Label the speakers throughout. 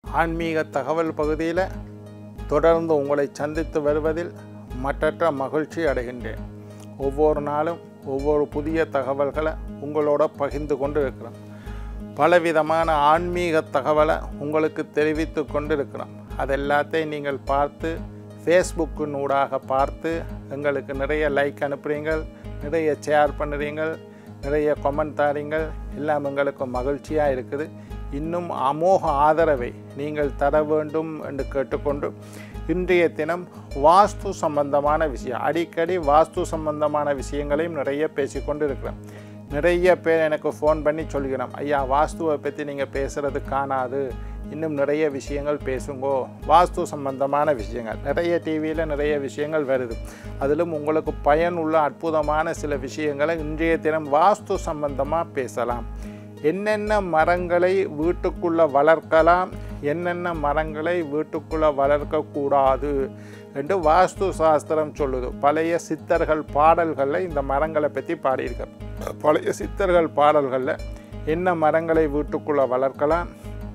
Speaker 1: ஆன்மீக தகவல் பகுதியில் தொடர்ந்து உங்களை சந்தித்து வருவதில் மற்றற்ற மகிழ்ச்சி அடைகின்றேன் ஒவ்வொரு நாளும் ஒவ்வொரு புதிய தகவல்களை உங்களோட பகிர்ந்து கொண்டு இருக்கிறோம் பலவிதமான ஆன்மீக தகவலை உங்களுக்கு தெரிவித்து கொண்டு இருக்கிறோம் அது எல்லாத்தையும் நீங்கள் பார்த்து ஃபேஸ்புக்கின் ஊடாக பார்த்து எங்களுக்கு நிறைய லைக் அனுப்புகிறீங்கள் நிறைய ஷேர் பண்ணுறீங்கள் நிறைய கமெண்ட் தாரீங்கள் எல்லாம் எங்களுக்கு மகிழ்ச்சியாக இருக்குது இன்னும் அமோக ஆதரவை நீங்கள் தர வேண்டும் என்று கேட்டுக்கொண்டு இன்றைய தினம் வாஸ்து சம்பந்தமான விஷயம் அடிக்கடி வாஸ்து சம்பந்தமான விஷயங்களையும் நிறைய பேசிக்கொண்டு இருக்கிறேன் நிறைய பேர் எனக்கு ஃபோன் பண்ணி சொல்கிறோம் ஐயா வாஸ்துவை பற்றி நீங்கள் பேசுகிறது காணாது இன்னும் நிறைய விஷயங்கள் பேசுங்கோ வாஸ்து சம்பந்தமான விஷயங்கள் நிறைய டிவியில் நிறைய விஷயங்கள் வருது அதிலும் உங்களுக்கு பயனுள்ள அற்புதமான சில விஷயங்களை இன்றைய தினம் வாஸ்து சம்பந்தமாக பேசலாம் என்னென்ன மரங்களை வீட்டுக்குள்ளே வளர்க்கலாம் என்னென்ன மரங்களை வீட்டுக்குள்ளே வளர்க்கக்கூடாது என்று வாஸ்து சாஸ்திரம் சொல்லுது பழைய சித்தர்கள் பாடல்களில் இந்த மரங்களை பற்றி பாடியிருக்கார் பழைய சித்தர்கள் பாடல்களில் என்ன மரங்களை வீட்டுக்குள்ளே வளர்க்கலாம்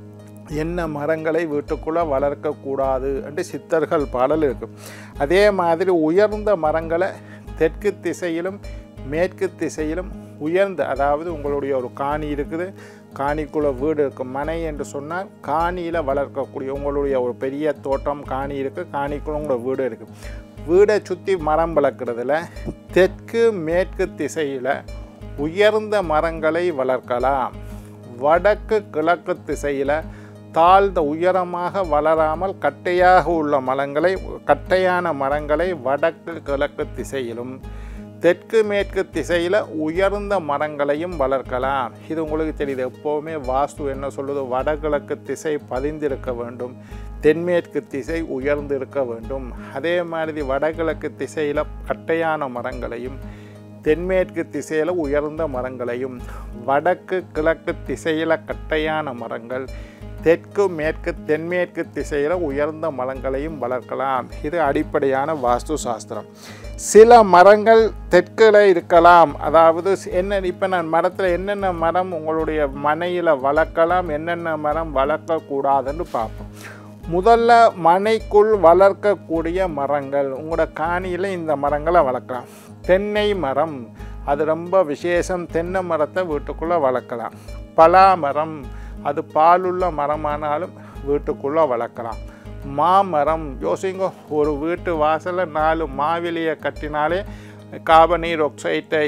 Speaker 1: என்ன மரங்களை வீட்டுக்குள்ளே வளர்க்கக்கூடாது என்று சித்தர்கள் பாடல் இருக்கும் அதே மாதிரி உயர்ந்த மரங்களை தெற்கு திசையிலும் மேற்கு திசையிலும் உயர்ந்த அதாவது உங்களுடைய ஒரு காணி இருக்குது காணிக்குள்ளே வீடு இருக்குது மனை என்று சொன்னால் காணியில் வளர்க்கக்கூடிய உங்களுடைய ஒரு பெரிய தோட்டம் காணி இருக்குது காணிக்குள்ள உங்களோட வீடு இருக்குது வீடை சுற்றி மரம் வளர்க்குறதுல தெற்கு மேற்கு திசையில் உயர்ந்த மரங்களை வளர்க்கலாம் வடக்கு கிழக்கு திசையில் தாழ்ந்த உயரமாக வளராமல் கட்டையாக உள்ள மரங்களை கட்டையான மரங்களை வடக்கு கிழக்கு திசையிலும் தெற்கு மேற்கு திசையில் உயர்ந்த மரங்களையும் வளர்க்கலாம் இது உங்களுக்கு தெரியுது எப்போவுமே வாஸ்து என்ன சொல்லுது வடகிழக்கு திசை பதிந்திருக்க வேண்டும் தென்மேற்கு திசை உயர்ந்திருக்க வேண்டும் அதே மாதிரி வடகிழக்கு திசையில் கட்டையான மரங்களையும் தென்மேற்கு திசையில் உயர்ந்த மரங்களையும் வடக்கு கிழக்கு திசையில் கட்டையான மரங்கள் தெற்கு மேற்கு தென்மேற்கு திசையில் உயர்ந்த மரங்களையும் வளர்க்கலாம் இது அடிப்படையான வாஸ்து சாஸ்திரம் சில மரங்கள் தெற்கில் இருக்கலாம் அதாவது என்ன இப்போ நான் மரத்தில் என்னென்ன மரம் உங்களுடைய மனையில் வளர்க்கலாம் என்னென்ன மரம் வளர்க்கக்கூடாதுன்னு பார்ப்போம் முதல்ல மனைக்குள் வளர்க்கக்கூடிய மரங்கள் உங்களோட காணியில் இந்த மரங்களை வளர்க்கலாம் தென்னை மரம் அது ரொம்ப விசேஷம் தென்னை மரத்தை வீட்டுக்குள்ளே வளர்க்கலாம் பலா மரம் அது பாலுள்ள மரமானாலும் வீட்டுக்குள்ளே வளர்க்கலாம் மாமரம் யோசிங்க ஒரு வீட்டு வாசலில் நாலு மாவிலையை கட்டினாலே கார்பனீர் ஆக்சைட்டை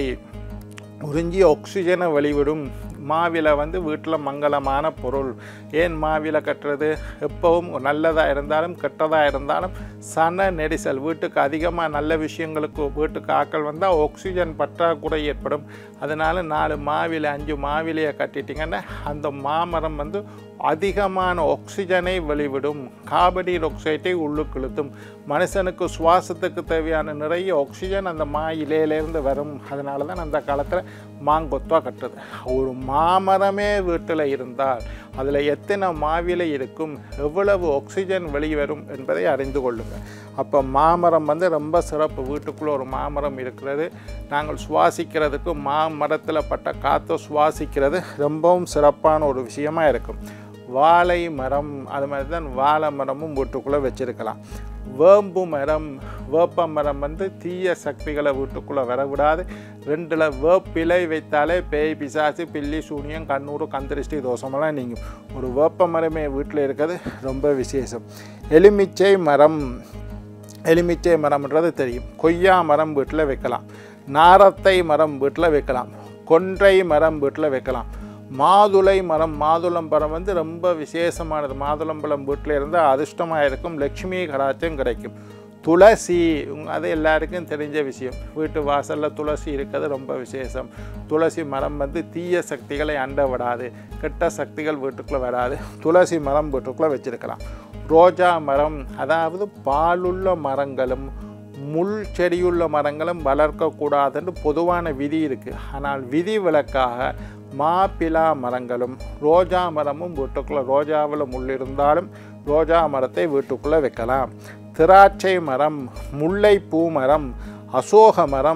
Speaker 1: உறிஞ்சி ஆக்சிஜனை வெளிவிடும் மாவில வந்து வீட்டில் மங்களமான பொருள் ஏன் மாவில கட்டுறது எப்பவும் நல்லதாக இருந்தாலும் கெட்டதாக இருந்தாலும் சன நெரிசல் வீட்டுக்கு அதிகமாக நல்ல விஷயங்களுக்கு வீட்டுக்கு ஆக்கள் வந்தால் ஆக்சிஜன் பற்றாக்குறை ஏற்படும் அதனால் நாலு மாவில அஞ்சு மாவிலையை கட்டிட்டிங்கன்னா அந்த மாமரம் வந்து அதிகமான ஆக்சிஜனை வெளிவிடும் கார்பனீர் ஆக்சைட்டை உள்ளுக்கு இழுத்தும் மனுஷனுக்கு சுவாசத்துக்கு தேவையான நிறைய ஆக்சிஜன் அந்த மா இலையிலேருந்து வரும் அதனால தான் அந்த காலத்தில் மாங்கொத்தாக கட்டுறது ஒரு மாமரமே வீட்டில் இருந்தால் அதில் எத்தனை மாவிலை இருக்கும் எவ்வளவு ஆக்சிஜன் வெளிவரும் என்பதை அறிந்து கொள்ளுங்கள் அப்போ மாமரம் வந்து ரொம்ப சிறப்பு வீட்டுக்குள்ளே ஒரு மாமரம் இருக்கிறது நாங்கள் சுவாசிக்கிறதுக்கு மாமரத்தில் பட்ட காற்றை சுவாசிக்கிறது ரொம்பவும் சிறப்பான ஒரு விஷயமா இருக்கும் வாழை மரம் அது மாதிரி தான் வாழை மரமும் வீட்டுக்குள்ளே வச்சுருக்கலாம் வேம்பு மரம் வேப்ப மரம் வந்து தீய சக்திகளை வீட்டுக்குள்ளே வரவிடாது ரெண்டில் வேப்பிலை வைத்தாலே பேய் பிசாசு பில்லி சூனியம் கண்ணூறு கந்திருஷ்டி தோஷமெல்லாம் நீங்கள் ஒரு வேப்ப மரமே வீட்டில் இருக்கிறது ரொம்ப விசேஷம் எலுமிச்சை மரம் எலுமிச்சை மரம்ன்றது தெரியும் கொய்யா மரம் வீட்டில் வைக்கலாம் நாரத்தை மரம் வீட்டில் வைக்கலாம் கொன்றை மரம் வீட்டில் வைக்கலாம் மாதுளை மரம் மாதுளம் மரம் வந்து ரொம்ப விசேஷமானது மாதுளம்பழம் வீட்டில் இருந்தால் அதிர்ஷ்டமாக இருக்கும் லக்ஷ்மி கடாச்சம் கிடைக்கும் துளசி உங்க- அது எல்லாருக்கும் தெரிஞ்ச விஷயம் வீட்டு வாசலில் துளசி இருக்கிறது ரொம்ப விசேஷம் துளசி மரம் வந்து தீய சக்திகளை அண்ட விடாது கெட்ட சக்திகள் வீட்டுக்குள்ளே வராது துளசி மரம் வீட்டுக்குள்ளே வச்சிருக்கலாம் ரோஜா மரம் அதாவது பாலுள்ள மரங்களும் முள் செடியுள்ள மரங்களும் வளர்க்கக்கூடாதுன்னு பொதுவான விதி இருக்குது ஆனால் விதி விலக்காக மாப்பிளா மரங்களும் ரோஜா மரமும் வீட்டுக்குள்ளே ரோஜாவில் முள் இருந்தாலும் ரோஜா மரத்தை வீட்டுக்குள்ளே வைக்கலாம் திராட்சை மரம் முல்லைப்பூ மரம் அசோக மரம்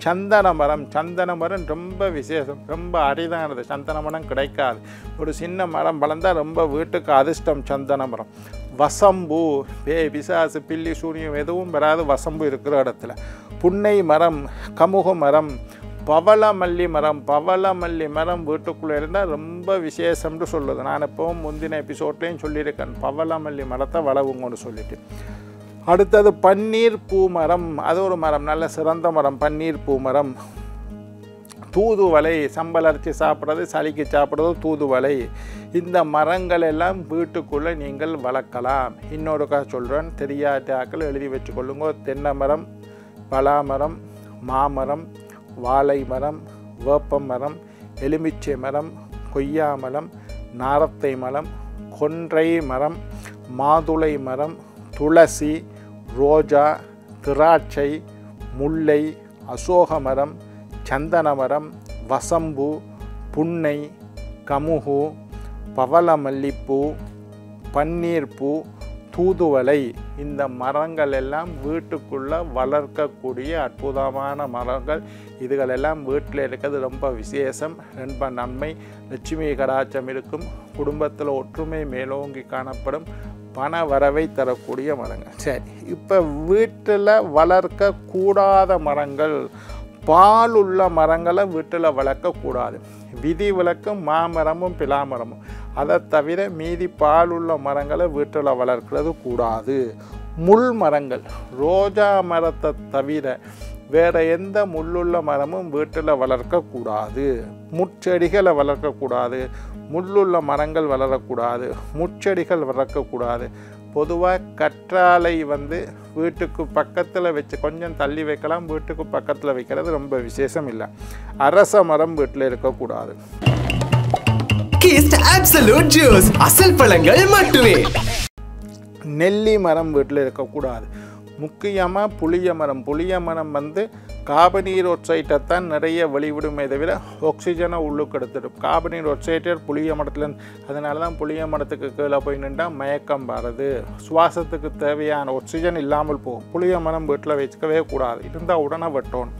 Speaker 1: சந்தன மரம் சந்தன மரம் ரொம்ப விசேஷம் ரொம்ப அரிதானது சந்தன மரம் கிடைக்காது ஒரு சின்ன மரம் வளர்ந்தால் ரொம்ப வீட்டுக்கு அதிர்ஷ்டம் சந்தன மரம் வசம்பு வே பிசாசு பில்லி சூனியம் எதுவும் வராது வசம்பு இருக்கிற இடத்துல புன்னை மரம் கமுக மரம் பவளமல்லி மரம் பவளமல்லி மரம் வீட்டுக்குள்ளே இருந்தால் ரொம்ப விசேஷம்னு சொல்லுது நான் எப்பவும் முந்தின எபிசோட்லேயும் சொல்லியிருக்கேன் பவளமல்லி மரத்தை வளவுங்கன்னு சொல்லிட்டு அடுத்தது பன்னீர் பூ மரம் அது ஒரு மரம் நல்ல சிறந்த மரம் பன்னீர் பூ மரம் தூதுவளை சம்பல் அரைச்சி சாப்பிட்றது சளிக்கு சாப்பிட்றது தூதுவளை இந்த மரங்கள் எல்லாம் வீட்டுக்குள்ளே நீங்கள் வளர்க்கலாம் இன்னொருக்கா சொல்கிறேன் தெரியாத ஆக்கள் எழுதி வச்சுக்கொள்ளுங்க தென்னை மரம் பலாமரம் மாமரம் வாழை மரம் வேப்ப மரம் எலுமிச்சை மரம் கொய்யா மரம் நாரத்தை மரம் கொன்றை மரம் மாதுளை மரம் துளசி ரோஜா திராட்சை முல்லை அசோக மரம் சந்தன மரம் வசம்பு புன்னை கமுகு பவளமல்லிப்பூ பன்னீர்பூ தூதுவளை இந்த மரங்கள் எல்லாம் வீட்டுக்குள்ளே வளர்க்கக்கூடிய அற்புதமான மரங்கள் இதுகளெல்லாம் வீட்டில் இருக்கிறது ரொம்ப விசேஷம் ரொம்ப நன்மை லட்சுமி கடாச்சம் இருக்கும் குடும்பத்தில் ஒற்றுமை மேலோங்கி காணப்படும் பண வரவை தரக்கூடிய மரங்கள் சரி இப்போ வீட்டில் வளர்க்கக்கூடாத மரங்கள் பால் உள்ள மரங்களை வீட்டில் வளர்க்கக்கூடாது விதி விளக்கும் மாமரமும் பிலாமரமும் அதை தவிர மீதி பால் உள்ள மரங்களை வீட்டில் வளர்க்கிறது கூடாது முள் மரங்கள் ரோஜா மரத்தை தவிர வேற எந்த முள்ளுள்ள மரமும் வீட்டில் வளர்க்கக்கூடாது முட்செடிகளை வளர்க்கக்கூடாது முள்ளுள்ள மரங்கள் வளரக்கூடாது முட்செடிகள் வளர்க்கக்கூடாது பொதுவாக கற்றாழை வந்து வீட்டுக்கு பக்கத்தில் வச்சு கொஞ்சம் தள்ளி வைக்கலாம் வீட்டுக்கு பக்கத்தில் வைக்கிறது ரொம்ப விசேஷம் இல்லை அரச மரம் வீட்டில் இருக்கக்கூடாது
Speaker 2: Kist Absolute Juice அசல் பழங்கள் மட்டுமே
Speaker 1: நெல்லி மரம் வீட்டில் இருக்கக்கூடாது முக்கியமாக புளிய மரம் புளிய மரம் வந்து காபனீர் ஒக்சைட்டை தான் நிறைய வெளிவிடுமே தவிர ஆக்சிஜனை உள்ளுக்கு எடுத்துடும் காபனீர் ஒக்சைட்டர் புளிய மரத்தில் அதனால தான் புளிய மரத்துக்கு கீழே போய் நின்றால் மயக்கம் வர்றது சுவாசத்துக்கு தேவையான ஆக்சிஜன் இல்லாமல் போகும் புளிய மரம் வீட்டில் வச்சுக்கவே கூடாது இருந்தால் உடனே வெட்டணும்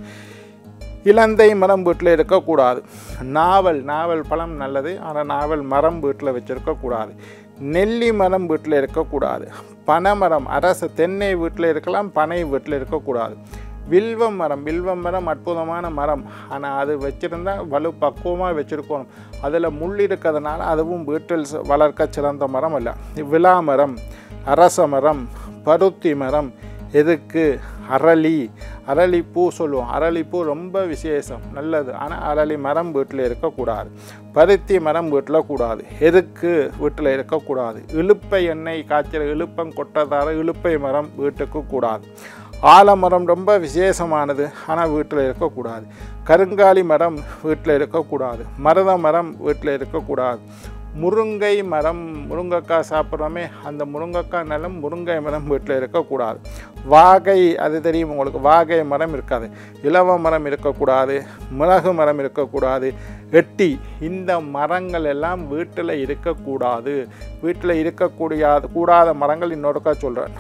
Speaker 1: இலந்தை மரம் வீட்டில் இருக்கக்கூடாது நாவல் நாவல் பழம் நல்லது ஆனால் நாவல் மரம் வீட்டில் வச்சுருக்கக்கூடாது நெல்லி மரம் வீட்டில் இருக்கக்கூடாது பனைமரம் அரச தென்னை வீட்டில் இருக்கலாம் பனை வீட்டில் இருக்கக்கூடாது வில்வ மரம் வில்வ மரம் அற்புதமான மரம் ஆனால் அது வச்சுருந்தா வலு பக்குவமாக வச்சுருக்கணும் அதில் முள் இருக்கிறதுனால அதுவும் வீட்டில் ச- வளர்க்க சிறந்த மரம் அல்ல விழா மரம் அரச மரம் பருத்தி மரம் எதுக்கு அரளி அரளிப்பூ சொல்லுவோம் அரளிப்பூ ரொம்ப விசேஷம் நல்லது ஆனால் அரளி மரம் வீட்டில் இருக்கக்கூடாது பருத்தி மரம் வீட்டில் கூடாது எதுக்கு வீட்டில் இருக்கக்கூடாது இழுப்பை எண்ணெய் காய்ச்சல் இழுப்பம் கொட்டதார இழுப்பை மரம் வீட்டுக்கு கூடாது ஆலமரம் ரொம்ப விசேஷமானது ஆனால் வீட்டில் இருக்கக்கூடாது கருங்காலி மரம் வீட்டில் இருக்கக்கூடாது மருத மரம் வீட்டில் இருக்கக்கூடாது முருங்கை மரம் முருங்கைக்காய் சாப்பிட்றோமே அந்த முருங்கைக்காய் நிலம் முருங்கை மரம் வீட்டில் இருக்கக்கூடாது வாகை அது தெரியும் உங்களுக்கு வாகை மரம் இருக்காது இலவ மரம் இருக்கக்கூடாது மிளகு மரம் இருக்கக்கூடாது எட்டி இந்த மரங்கள் எல்லாம் வீட்டில் இருக்கக்கூடாது வீட்டில் இருக்கக்கூடிய கூடாத மரங்கள் இன்னொருக்கா சொல்கிறேன்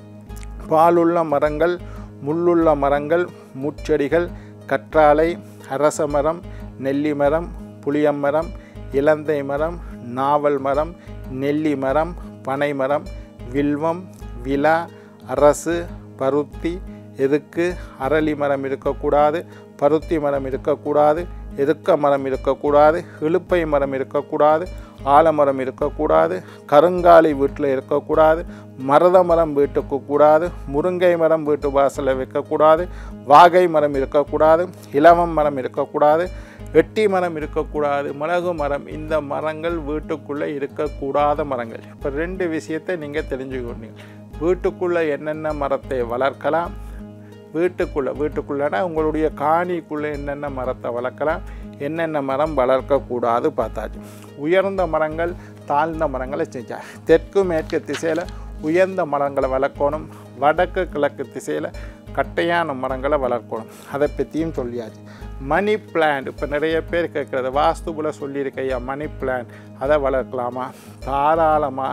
Speaker 1: பாலுள்ள மரங்கள் முள்ளுள்ள மரங்கள் முட்செடிகள் கற்றாழை அரச மரம் நெல்லி மரம் புளியமரம் இலந்தை மரம் நாவல் மரம் நெல்லி மரம் பனை மரம் வில்வம் விலா அரசு பருத்தி எதுக்கு அரளி மரம் இருக்கக்கூடாது பருத்தி மரம் இருக்கக்கூடாது எதுக்க மரம் இருக்கக்கூடாது இழுப்பை மரம் இருக்கக்கூடாது ஆலமரம் இருக்கக்கூடாது கருங்காலி வீட்டில் இருக்கக்கூடாது மருத மரம் வீட்டுக்கு கூடாது முருங்கை மரம் வீட்டு வாசலில் வைக்கக்கூடாது வாகை மரம் இருக்கக்கூடாது இலவம் மரம் இருக்கக்கூடாது வெட்டி மரம் இருக்கக்கூடாது மிளகு மரம் இந்த மரங்கள் வீட்டுக்குள்ளே இருக்கக்கூடாத மரங்கள் இப்போ ரெண்டு விஷயத்தை நீங்கள் தெரிஞ்சுக்கொண்டீங்க வீட்டுக்குள்ளே என்னென்ன மரத்தை வளர்க்கலாம் வீட்டுக்குள்ளே வீட்டுக்குள்ளேனா உங்களுடைய காணிக்குள்ளே என்னென்ன மரத்தை வளர்க்கலாம் என்னென்ன மரம் வளர்க்கக்கூடாது பார்த்தாச்சு உயர்ந்த மரங்கள் தாழ்ந்த மரங்களை செஞ்சா தெற்கு மேற்கு திசையில் உயர்ந்த மரங்களை வளர்க்கணும் வடக்கு கிழக்கு திசையில் கட்டையான மரங்களை வளர்க்கணும் அதை பற்றியும் சொல்லியாச்சு மணி பிளான்ட் இப்போ நிறைய பேர் கேட்குறது வாஸ்துவில் சொல்லியிருக்கையா மணி பிளான்ட் அதை வளர்க்கலாமா தாராளமாக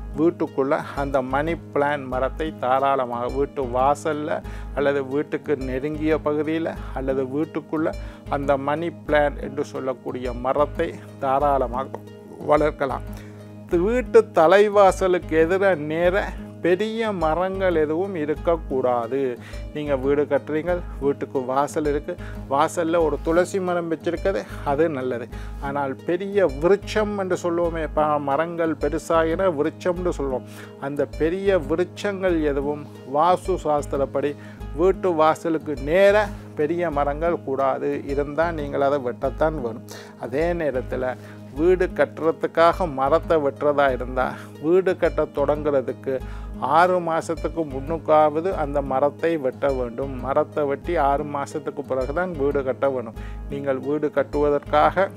Speaker 1: வீட்டுக்குள்ளே அந்த மணி பிளான் மரத்தை தாராளமாக வீட்டு வாசலில் அல்லது வீட்டுக்கு நெருங்கிய பகுதியில் அல்லது வீட்டுக்குள்ளே அந்த மணி பிளான் என்று சொல்லக்கூடிய மரத்தை தாராளமாக வளர்க்கலாம் வீட்டு தலைவாசலுக்கு எதிர நேர பெரிய மரங்கள் எதுவும் இருக்கக்கூடாது நீங்கள் வீடு கட்டுறீங்க வீட்டுக்கு வாசல் இருக்குது வாசலில் ஒரு துளசி மரம் வச்சிருக்கிறது அது நல்லது ஆனால் பெரிய விருட்சம் என்று சொல்லுவோமே ப மரங்கள் பெருசாகின விருட்சம்னு சொல்லுவோம் அந்த பெரிய விருட்சங்கள் எதுவும் வாஸ்து சாஸ்திரப்படி வீட்டு வாசலுக்கு நேர பெரிய மரங்கள் கூடாது இருந்தால் நீங்கள் அதை வெட்டத்தான் வேணும் அதே நேரத்தில் வீடு கட்டுறதுக்காக மரத்தை வெட்டுறதா இருந்தால் வீடு கட்ட தொடங்குறதுக்கு ஆறு மாதத்துக்கு முன்னுக்காவது அந்த மரத்தை வெட்ட வேண்டும் மரத்தை வெட்டி ஆறு மாதத்துக்கு பிறகு தான் வீடு கட்ட வேணும் நீங்கள் வீடு கட்டுவதற்காக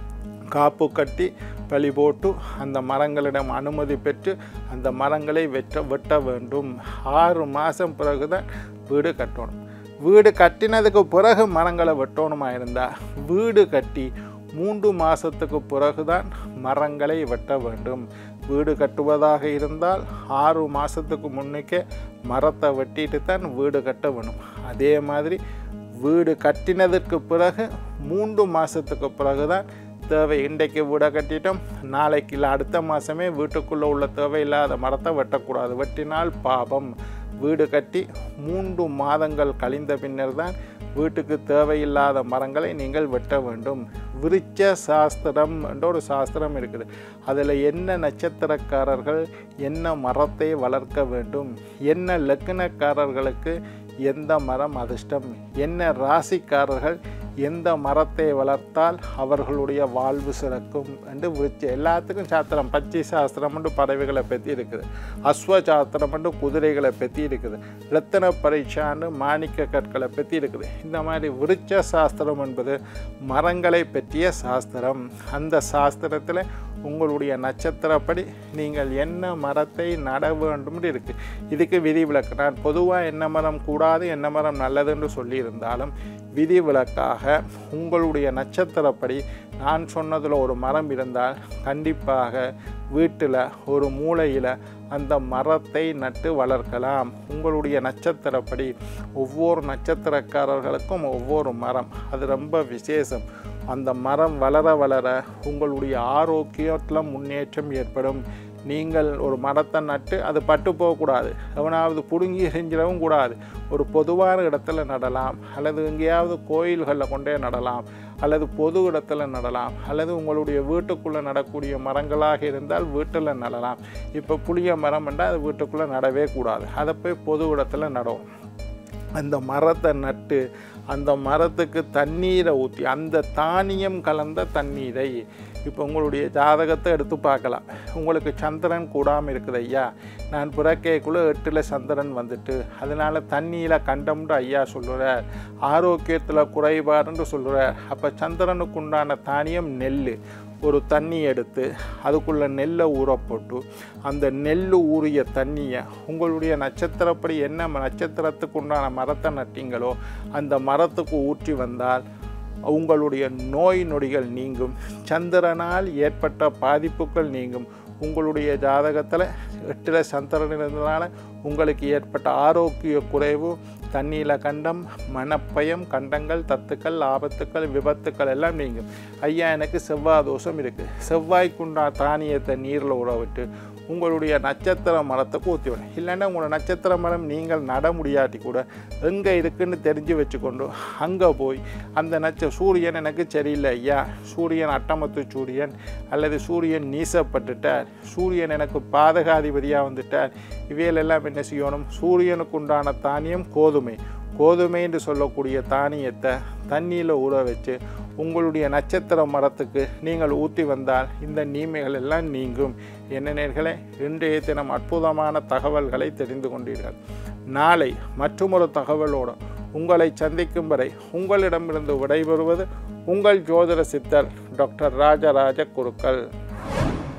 Speaker 1: காப்பு கட்டி பலி போட்டு அந்த மரங்களிடம் அனுமதி பெற்று அந்த மரங்களை வெட்ட வெட்ட வேண்டும் ஆறு மாதம் பிறகு தான் வீடு கட்டணும் வீடு கட்டினதுக்கு பிறகு மரங்களை வெட்டணுமா இருந்தால் வீடு கட்டி மூன்று மாதத்துக்கு பிறகுதான் மரங்களை வெட்ட வேண்டும் வீடு கட்டுவதாக இருந்தால் ஆறு மாதத்துக்கு முன்னுக்கே மரத்தை வெட்டிட்டு தான் வீடு கட்ட வேணும் அதே மாதிரி வீடு கட்டினதற்கு பிறகு மூன்று மாதத்துக்கு பிறகு தான் தேவை இன்றைக்கு வீடை கட்டிட்டோம் நாளைக்கு இல்லை அடுத்த மாதமே வீட்டுக்குள்ளே உள்ள தேவையில்லாத மரத்தை வெட்டக்கூடாது வெட்டினால் பாபம் வீடு கட்டி மூன்று மாதங்கள் கழிந்த பின்னர் தான் வீட்டுக்கு தேவையில்லாத மரங்களை நீங்கள் வெட்ட வேண்டும் விருட்ச சாஸ்திரம் என்ற ஒரு சாஸ்திரம் இருக்குது அதில் என்ன நட்சத்திரக்காரர்கள் என்ன மரத்தை வளர்க்க வேண்டும் என்ன லக்னக்காரர்களுக்கு எந்த மரம் அதிர்ஷ்டம் என்ன ராசிக்காரர்கள் எந்த மரத்தை வளர்த்தால் அவர்களுடைய வாழ்வு சிறக்கும் என்று விருட்ச எல்லாத்துக்கும் சாஸ்திரம் பச்சை சாஸ்திரம் என்று பறவைகளை பற்றி இருக்குது அஸ்வ சாஸ்திரம் என்று குதிரைகளை பற்றி இருக்குது ரத்தன பரீட்சான்னு மாணிக்க கற்களை பற்றி இருக்குது இந்த மாதிரி விருட்ச சாஸ்திரம் என்பது மரங்களை பற்றிய சாஸ்திரம் அந்த சாஸ்திரத்தில் உங்களுடைய நட்சத்திரப்படி நீங்கள் என்ன மரத்தை நட வேண்டும் இருக்கு இதுக்கு விதிவிலக்கு நான் பொதுவாக என்ன மரம் கூடாது என்ன மரம் நல்லதுன்னு சொல்லியிருந்தாலும் விதிவிலக்காக உங்களுடைய நட்சத்திரப்படி நான் சொன்னதில் ஒரு மரம் இருந்தால் கண்டிப்பாக வீட்டில் ஒரு மூலையில் அந்த மரத்தை நட்டு வளர்க்கலாம் உங்களுடைய நட்சத்திரப்படி ஒவ்வொரு நட்சத்திரக்காரர்களுக்கும் ஒவ்வொரு மரம் அது ரொம்ப விசேஷம் அந்த மரம் வளர வளர உங்களுடைய ஆரோக்கியத்தில் முன்னேற்றம் ஏற்படும் நீங்கள் ஒரு மரத்தை நட்டு அது பட்டு போகக்கூடாது எவனாவது பிடுங்கி செஞ்சிடவும் கூடாது ஒரு பொதுவான இடத்துல நடலாம் அல்லது எங்கேயாவது கோயில்களில் கொண்டே நடலாம் அல்லது பொது இடத்துல நடலாம் அல்லது உங்களுடைய வீட்டுக்குள்ளே நடக்கூடிய மரங்களாக இருந்தால் வீட்டில் நடலாம் இப்போ புளிய மரம் என்றால் அது வீட்டுக்குள்ளே நடவே கூடாது அதை போய் பொது இடத்துல நடும் அந்த மரத்தை நட்டு அந்த மரத்துக்கு தண்ணீரை ஊற்றி அந்த தானியம் கலந்த தண்ணீரை இப்போ உங்களுடைய ஜாதகத்தை எடுத்து பார்க்கலாம் உங்களுக்கு சந்திரன் கூடாமல் இருக்குது ஐயா நான் பிறக்கைக்குள்ளே எட்டில் சந்திரன் வந்துட்டு அதனால் தண்ணியில் கண்டம்னு ஐயா சொல்லுறார் ஆரோக்கியத்தில் குறைபாடுன்னு சொல்லுறார் அப்போ சந்திரனுக்கு உண்டான தானியம் நெல் ஒரு தண்ணி எடுத்து அதுக்குள்ளே நெல்லை ஊற போட்டு அந்த நெல் ஊறிய தண்ணியை உங்களுடைய நட்சத்திரப்படி என்ன நட்சத்திரத்துக்கு உண்டான மரத்தை நட்டீங்களோ அந்த மரத்துக்கு ஊற்றி வந்தால் உங்களுடைய நோய் நொடிகள் நீங்கும் சந்திரனால் ஏற்பட்ட பாதிப்புகள் நீங்கும் உங்களுடைய ஜாதகத்தில் எட்டில் சந்திரன் இருந்ததுனால உங்களுக்கு ஏற்பட்ட ஆரோக்கிய குறைவு தண்ணீரில் கண்டம் மனப்பயம் கண்டங்கள் தத்துக்கள் ஆபத்துக்கள் விபத்துக்கள் எல்லாம் நீங்கும் ஐயா எனக்கு செவ்வாய் தோஷம் இருக்குது செவ்வாய்க்குண்டா தானியத்தை நீரில் உற விட்டு உங்களுடைய நட்சத்திர மரத்தை ஊற்றி விடும் இல்லைன்னா உங்களோட நட்சத்திர மரம் நீங்கள் நட முடியாட்டி கூட எங்கே இருக்குன்னு தெரிஞ்சு வச்சுக்கொண்டு அங்கே போய் அந்த நட்ச சூரியன் எனக்கு சரியில்லை ஐயா சூரியன் அட்டமத்து சூரியன் அல்லது சூரியன் நீசப்பட்டுட்டார் சூரியன் எனக்கு பாதகாதிபதியாக வந்துட்டார் இவையிலெல்லாம் என்ன செய்யணும் சூரியனுக்கு உண்டான தானியம் கோதுமை கோதுமை என்று சொல்லக்கூடிய தானியத்தை தண்ணியில் ஊற வச்சு உங்களுடைய நட்சத்திர மரத்துக்கு நீங்கள் ஊற்றி வந்தால் இந்த நீமைகள் எல்லாம் நீங்கும் என்ன நேர்களே இன்றைய தினம் அற்புதமான தகவல்களை தெரிந்து கொண்டீர்கள் நாளை மற்றொரு தகவலோடு உங்களை சந்திக்கும் வரை உங்களிடமிருந்து விடைபெறுவது உங்கள் ஜோதிட சித்தர் டாக்டர் ராஜராஜ குருக்கள்